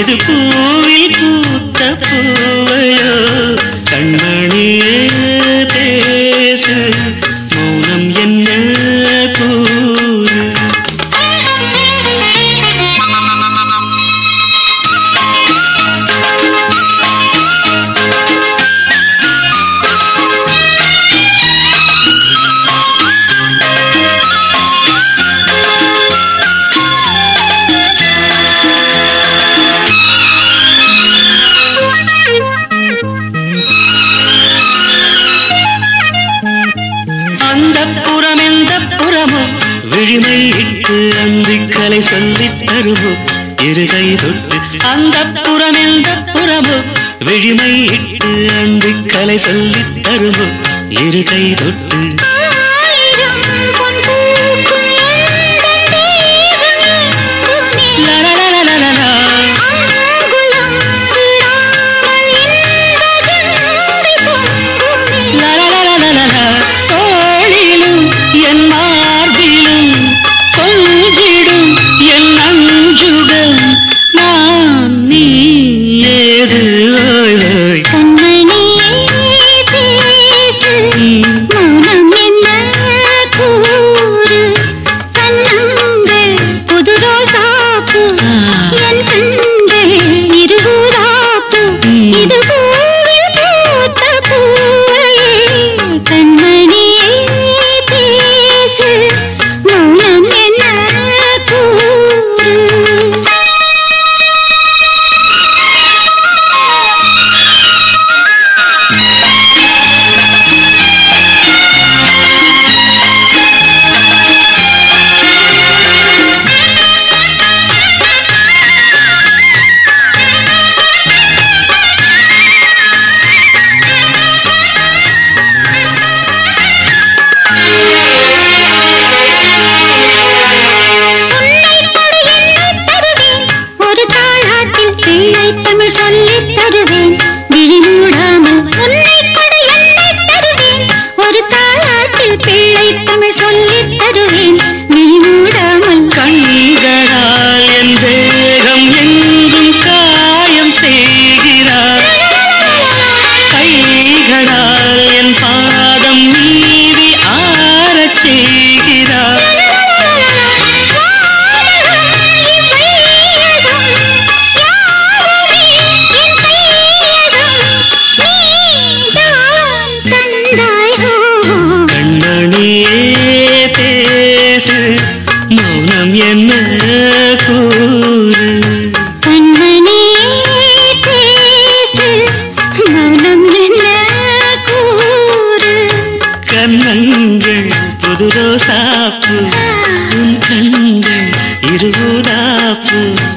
இது பூவில் பூத்த பூவையோ கண்மணியே பேசு மௌனம் என்ன கூறு அந்த புறம் எந்த புறமோ விழிமை இட்டு அந்திக்கலை சொல்லித் தருமோ இருகை தொட்டு அந்த புறம் எந்த புறமோ விழிமை இட்டு அந்திக்கலை சொல்லித் தருமோ இருகை தொட்டு ஆயிரம் பொன் பூக்கும் எந்தன் தேகம் எங்குமே. லலலலலலலா. அங்குலம் விடாமல் இன்ப கங்கை பொங்குமே. லலலலலலலா. தோளிலும் என் மார்பிலும் கொஞ்சிடும் என் அஞ்சுகம் நான் நீ ஏது ஓய் ஓய் கண்மணியே பேசு ம். மௌனம் என்ன கூறு கண்ணங்கள் புது ரோசாப்பூ என் கண்கள் இருபூராப்பூ இது பூவில் பூத்த பூவையே கண்மணியே பேசு மௌனம் என்ன கூறு உன்னை கொடு என்னை தருவேன் ஒரு தாளாட்டில் பிள்ளை தமிழ் சொல்லித் தருவேன் விழி மூடாமல் உன்னை கொடு என்னை தருவேன் ஒரு தாளாட்டில் பிள்ளை தமிழ் சொல்லித் தருவேன் விழி மூடாமல் கண்களால் என் தேகம் எங்கும் காயம் செய்கிறார் கைகளால் என் பாதம் நீவி ஆறச் செய்கிறார் கண்மணியே பேசு மௌனம் என்ன கூறு கண்ணங்கள் புது ரோசாப்பு உன் கண்கள் இருபதாப்பு